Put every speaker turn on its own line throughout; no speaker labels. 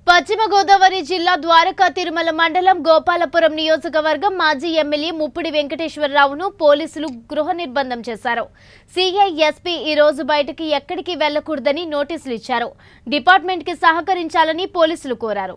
పశ్చిమ గోదావరి జిల్లా ద్వారకా తిరుమల మండలం గోపాలపురం నియోజకవర్గం మాజీ ఎమ్మెల్యే ముప్పిడి వెంకటేశ్వరరావును పోలీసులు గృహ నిర్బంధం చేశారు సిఐ ఎస్పీ ఈ రోజు బయటకి ఎక్కడికి వెళ్లకూడదని నోటీసులు ఇచ్చారు డిపార్ట్మెంట్ కి సహకరించాలని పోలీసులు కోరారు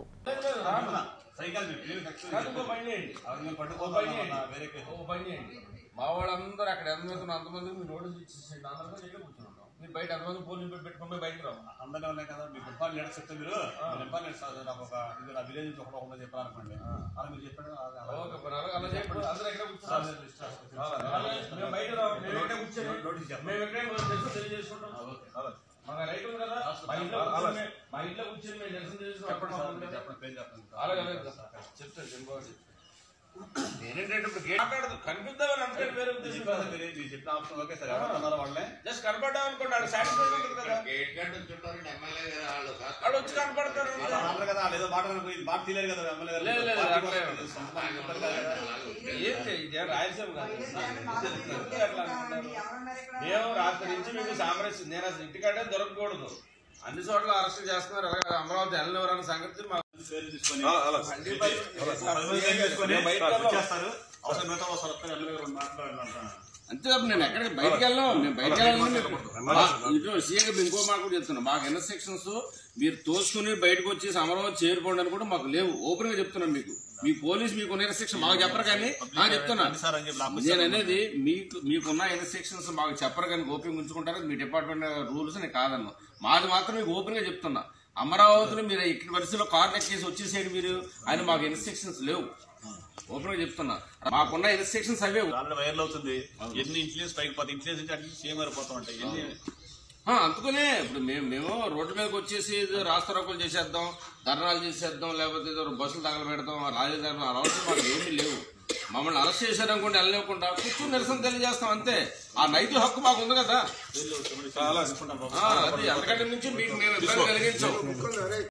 సైకిల్ పెట్టి నేను కక్ష
కాదు, ఇంకో పని చేయండి.
అది నేను
ఇంకో పని
పట్టుకోవాలి
చేయండి.
వేరే కేసు.
ఒక పని చేయండి మా వాళ్ళందరూ అక్కడ ఎంతమంది అంతమంది మీరు నోటీస్ ఇచ్చేసేయండి అందరికీ దగ్గర కూర్చున్నాం మీరు బయట ఎంతమంది పోలీసులు పెట్టి పెట్టుకుని బయటకు రావు
అందరినీ ఉన్నాయి కదా మీకు ఇబ్బంది లేదు చెప్తే మీరు మీరు ఇబ్బంది లేదు సార్ నాకు ఒక ఇది నా విలేజ్ నుంచి ఒకటి ఒకటి చెప్పాలనుకోండి అలా మీరు చెప్పాడు అది అలా.
ఓకే మరి అలా అలా చేయప్పుడు అందరూ ఎక్కడ
సార్,
కూర్చున్నారు
నేను లిస్ట్ రాసుకొని
ఆ,
తెలుసు.
అలాగే మేము బయట రాము. మేము ఎక్కడ కూర్చొని
నోటీస్ చెప్పండి.
మేము ఎక్కడే మనం నిరసన తెలియజేసుకుంటాం
ఆ, ఓకే. అలా.
మాకు రైట్ ఉంది కదా మా ఇంట్లో
అలా.
కూర్చొని మేము- మా ఇంట్లో కూర్చొని మేము నిరసన
చెప్పండి సార్
తెలియజేసుకుంటాం
మీరు చెప్పండి పేరు చెప్పండి
అలాగే అలాగే చెప్తాను చంద్రబాబు చెప్తాను నేనేంటంటే ఇప్పుడు గేట్ మాట్లాడదు కనిపిద్దామని అనుకోండి వేరే
మీరు
ఉద్దేశం
చెప్పారు
కాదు.
మీరు మీరు చెప్పిన ఆప్షన్ ఓకే సార్ ఎవరు ఉన్నారో వాళ్ళే
జస్ట్ కనపడ్డాం అనుకోండి వాళ్ళు సాటిస్ఫై ఉంటుంది కదా
గేట్ గంట చుట్టారు ఎమ్మెల్యే గారు వాళ్ళు కాదు.
వాళ్ళు వచ్చి కనపడతారు
వాళ్ళు అన్నారు కదా వాళ్ళు ఏదో మాట అనుకో, ఇది మాట తీయలేరు కదా ఎమ్మెల్యే గారు.
లేదు, లేదు,
పార్టీ
అట్లే
కోసం ఇది సొంత పార్టీ ఉంటారు కదా.
ఏంటి ఇదే రాయలసీమ కాదు ఎందుకు అట్లా అంటున్నారు? మేము రాత్రి నుంచి మీకు సామరస్యం నేను అసలు ఇంటికాడే దొరకకూడదు అన్ని చోట్ల అరెస్ట్ చేస్తున్నారు అలాగే అమరావతి వెళ్ళినవరన్న సంగతి మాకు
పేరు తీసుకొని
అన్ని బయట-
పది మంది ఏం చేసుకొని
మేము బయటకు వెళ్ళాం.
వచ్చేస్తారు అవసరం మిగతా వాళ్ళు వస్తారు ఎమ్మెల్యే గారు మాట్లాడాలంటారు
అంతే తప్ప నేను ఎక్కడికి బయటకు వెళ్ళాం మేము బయటకు వెళ్ళాలని ఇటు సీఏగా ఇంకో మాట కూడా చెప్తున్నాం మాకు ఎన్న సెక్షన్స్ మీరు తోసుకుని బయటకు వచ్చేసి అమరావతి చేరుకోండి అని కూడా మాకు లేవు ఓపెన్ గా చెప్తున్నాం మీకు మీ పోలీస్ మీకు ఉన్న సెక్షన్ మాకు చెప్పరు కానీ నాకు చెప్తున్నా
సార్ అని చెప్పి నాకు
నేను అనేది మీకు మీకున్న ఇన్స్ట్రక్షన్స్ మాకు చెప్పరు కానీ ఓపెన్ ఉంచుకుంటారు మీ డిపార్ట్మెంట్ రూల్స్ నేను కాదన్ను మాది మాత్రం మీకు ఓపెన్ గా చెప్తున్నా అమరావతిలో మీరు ఇక్కడ పరిస్థితుల్లో కార్లు ఎక్కేసి వచ్చేసేయండి మీరు అని మాకు ఇన్స్ట్రక్షన్స్ లేవు ఓపెన్ గా చెప్తున్నా మాకున్న ఇన్స్ట్రక్షన్స్ అవే
ఆల్రెడీ వైరల్ అవుతుంది ఎన్ని ఇన్ఫ్లుయెన్స్ పైకి పోతే ఇన్ఫ్లుయెన్స్ నుంచి అట్లీస్ట్ సీఎం గారు పోతా ఉంటాయి ఎన్ని
ఆ, అందుకనే ఇప్పుడు మేము మేము రోడ్డు మీదకి వచ్చేసి ఏదో రాస్తారోకలు చేసేద్దాం ధర్నాలు చేసేద్దాం లేకపోతే ఏదో బస్సులు తగలబెడతాం రాజధాని అలవాటు మాకు ఏమీ లేవు మమ్మల్ని అరెస్ట్ చేశారనుకోండి వెళ్ళలేకుండా కూర్చుని నిరసన తెలియజేస్తాం అంతే ఆ నైతిక హక్కు మాకు ఉంది కదా
చాలా
ఆ, అది అంతకంటే నుంచి మీకు మేము ఇబ్బంది కలిగించాం